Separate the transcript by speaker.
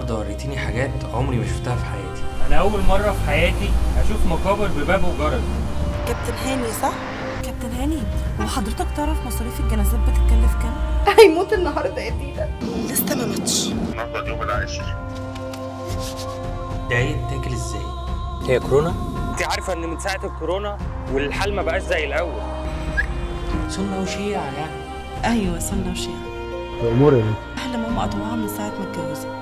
Speaker 1: النهارده وريتيني حاجات عمري ما شفتها في حياتي
Speaker 2: انا اول مره في حياتي اشوف مقابر بباب وجرس
Speaker 3: كابتن هاني صح؟
Speaker 4: كابتن هاني هو حضرتك تعرف مصاريف الجنازات بتتكلف كام؟
Speaker 3: هيموت النهارده يا تيتا لسه ما ماتش
Speaker 5: النهارده اليوم العاشر
Speaker 1: ده يتاكل ازاي
Speaker 6: هي كورونا؟
Speaker 2: انت عارفه ان من ساعه الكورونا والحال ما بقاش زي الاول
Speaker 1: سنة وشيعة يعني
Speaker 4: ايوه سنة وشيعة
Speaker 6: الامور
Speaker 4: اهل ماما قطعوها من ساعة ما اتجوزت